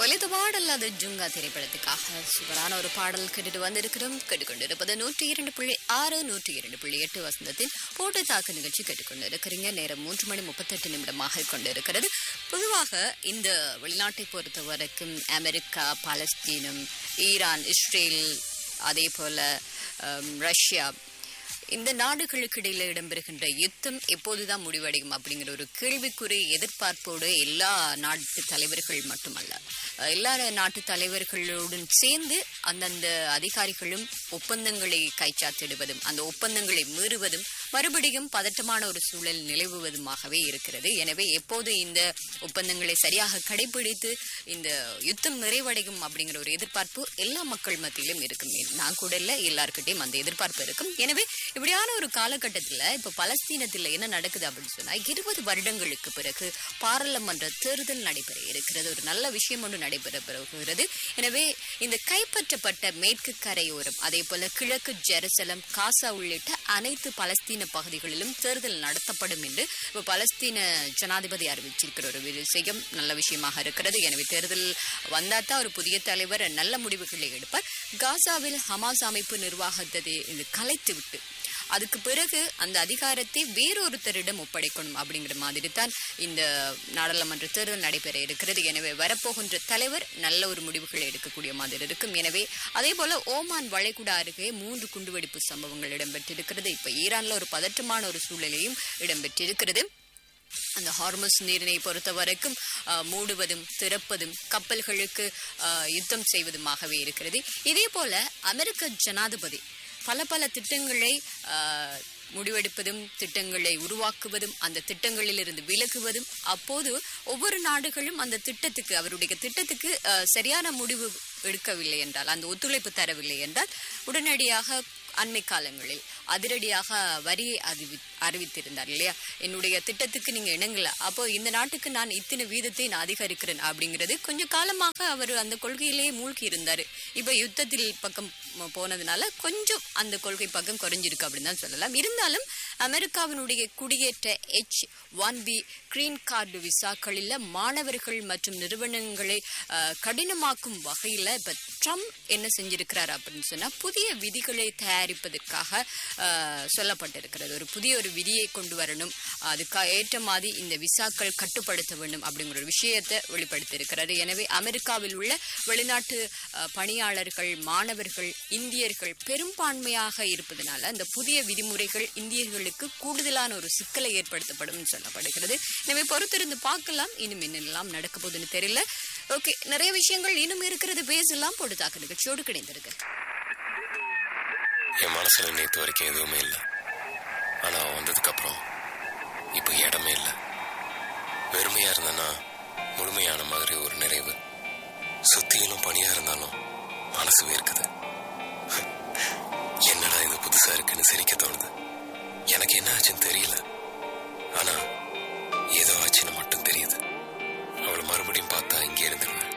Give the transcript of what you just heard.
ஒலித்த பாடல் அது ஜுங்கா திரைப்படத்துக்காக சூப்பரான ஒரு பாடல் கேட்டுட்டு வந்திருக்கிறோம் கேட்டுக்கொண்டிருப்பது நூற்றி இரண்டு புள்ளி ஆறு நூற்றி இரண்டு புள்ளி எட்டு வசந்தத்தின் போட்டு தாக்கு நிகழ்ச்சி கேட்டுக்கொண்டு இருக்கிறீங்க நேரம் மூன்று மணி முப்பத்தெட்டு நிமிடமாக கொண்டிருக்கிறது பொதுவாக இந்த வெளிநாட்டை பொறுத்த வரைக்கும் அமெரிக்கா பாலஸ்தீனம் ஈரான் இஸ்ரேல் அதே போல அம், ரஷ்யா இந்த நாடுகளுக்கு இடையில இடம்பெறுகின்ற யுத்தம் எப்போதுதான் முடிவடையும் அப்படிங்கிற ஒரு கேள்விக்குறி எதிர்பார்ப்போடு எல்லா நாட்டு தலைவர்கள் மட்டுமல்ல அஹ் எல்லா நாட்டு தலைவர்களுடன் சேர்ந்து அந்தந்த அதிகாரிகளும் ஒப்பந்தங்களை கைச்சாத்திடுவதும் அந்த ஒப்பந்தங்களை மீறுவதும் மறுபடியும் பதட்டமான ஒரு சூழல் நிலவுவதுமாகவே இருக்கிறது எனவே எப்போது இந்த ஒப்பந்தங்களை சரியாக கடைபிடித்து இந்த யுத்தம் நிறைவடையும் அப்படிங்கிற ஒரு எதிர்பார்ப்பு எல்லா மக்கள் மத்தியிலும் இருக்கும் நான் கூட இல்ல எல்லாருக்கிட்டையும் அந்த எதிர்பார்ப்பு இருக்கும் எனவே இப்படியான ஒரு காலகட்டத்தில் இப்போ பலஸ்தீனத்தில் என்ன நடக்குது அப்படின்னு சொன்னா இருபது வருடங்களுக்கு பிறகு பாராளுமன்ற தேர்தல் நடைபெற இருக்கிறது ஒரு நல்ல விஷயம் ஒன்று நடைபெற போகிறது எனவே இந்த கைப்பற்றப்பட்ட மேற்கு கரையோரம் அதே போல கிழக்கு ஜெருசலம் காசா உள்ளிட்ட அனைத்து பலஸ்தீன பகுதிகளிலும் தேர்தல் நடத்தப்படும் என்று இப்போ பலஸ்தீன ஜனாதிபதி அறிவிச்சிருக்கிற ஒரு விஷயம் நல்ல விஷயமாக இருக்கிறது எனவே தேர்தல் வந்தாதான் ஒரு புதிய தலைவர் நல்ல முடிவுகளை எடுப்பார் காசாவில் ஹமாஸ் அமைப்பு நிர்வாகத்தை இது கலைத்து விட்டு அதுக்கு பிறகு அந்த அதிகாரத்தை வேறொருத்தரிடம் ஒப்படைக்கணும் அப்படிங்கிற மாதிரி தான் இந்த நாடாளுமன்ற தேர்தல் நடைபெற இருக்கிறது எனவே வரப்போகின்ற தலைவர் நல்ல ஒரு முடிவுகளை எடுக்கக்கூடிய மாதிரி இருக்கும் எனவே அதே போல ஓமான் வளைகுடா அருகே மூன்று குண்டுவெடிப்பு சம்பவங்கள் இடம்பெற்றிருக்கிறது இப்ப ஈரான்ல ஒரு பதற்றமான ஒரு சூழ்நிலையும் இடம்பெற்றிருக்கிறது அந்த ஹார்மஸ் நீரினை பொறுத்த வரைக்கும் அஹ், மூடுவதும் திறப்பதும் கப்பல்களுக்கு அஹ், யுத்தம் செய்வதுமாகவே இருக்கிறது இதே போல அமெரிக்க ஜனாதிபதி பல பல திட்டங்களை அஹ், முடிவெடுப்பதும் திட்டங்களை உருவாக்குவதும் அந்த திட்டங்களில் இருந்து விலகுவதும் அப்போது ஒவ்வொரு நாடுகளும் அந்த திட்டத்துக்கு அவருடைய திட்டத்துக்கு அஹ், சரியான முடிவு எடுக்கவில்லை என்றால் அந்த ஒத்துழைப்பு தரவில்லை என்றால் உடனடியாக அண்மை காலங்களில் அதிரடியாக வரியை அறிவி அறிவித்திருந்தார் இல்லையா என்னுடைய திட்டத்துக்கு நீங்க இணங்கல அப்போ இந்த நாட்டுக்கு நான் இத்தனை வீதத்தை நான் அதிகரிக்கிறேன் அப்படிங்கிறது கொஞ்ச காலமாக அவர் அந்த கொள்கையிலேயே மூழ்கி இருந்தாரு இப்ப யுத்தத்தில் பக்கம் ம- போனதுனால கொஞ்சம் அந்த கொள்கை பக்கம் குறைஞ்சிருக்கு அப்படின்னு தான் சொல்லலாம் இருந்தாலும் அமெரிக்காவினுடைய குடியேற்ற H one B green card விசாக்களில் மாணவர்கள் மற்றும் நிறுவனங்களை அஹ், கடினமாக்கும் வகையில் இப்போ ட்ரம்ப் என்ன செஞ்சிருக்கிறார் அப்படின்னு சொன்னால் புதிய விதிகளை தயாரிப்பதற்காக அஹ், சொல்லப்பட்டிருக்கிறது ஒரு புதிய ஒரு விதியை கொண்டு வரணும் அதுக்கு ஏற்ற மாதிரி இந்த விசாக்கள் கட்டுப்படுத்த வேண்டும் அப்படிங்கிற ஒரு விஷயத்தை வெளிப்படுத்தியிருக்கிறாரு எனவே அமெரிக்காவில் உள்ள வெளிநாட்டு அஹ், பணியாளர்கள் மாணவர்கள் இந்தியர்கள் பெரும்பான்மையாக இருப்பதனால அந்த புதிய விதிமுறைகள் இந்தியர்களுக்கு கூடுதலான ஒரு சிக்கலை ஏற்படுத்தப்படும் சொல்லப்படுகிறது எனவே பொறுத்திருந்து பார்க்கலாம் இன்னும் என்னெல்லாம் நடக்க போகுதுன்னு தெரியல ஓகே நிறைய விஷயங்கள் இன்னும் இருக்கிறது பேசலாம் போட்டு தாக்கு நிகழ்ச்சியோடு கிடைந்திருக்கு என் மனசுல நேத்து வரைக்கும் எதுவுமே இல்லை ஆனா அவன் வந்ததுக்கு அப்புறம் இப்போ இடமே இல்லை வெறுமையா இருந்தேன்னா முழுமையான மாதிரி ஒரு நிறைவு சுத்தியிலும் பணியா இருந்தாலும் மனசு வேர்க்குது என்னடா இது புதுசா இருக்குன்னு சிரிக்க தோணுது எனக்கு என்ன ஆச்சுன்னு தெரியல ஆனா ஏதோ ஆச்சுன்னு மட்டும் தெரியுது அவளை மறுபடியும் பார்த்தா இங்கே இருந்துருவேன்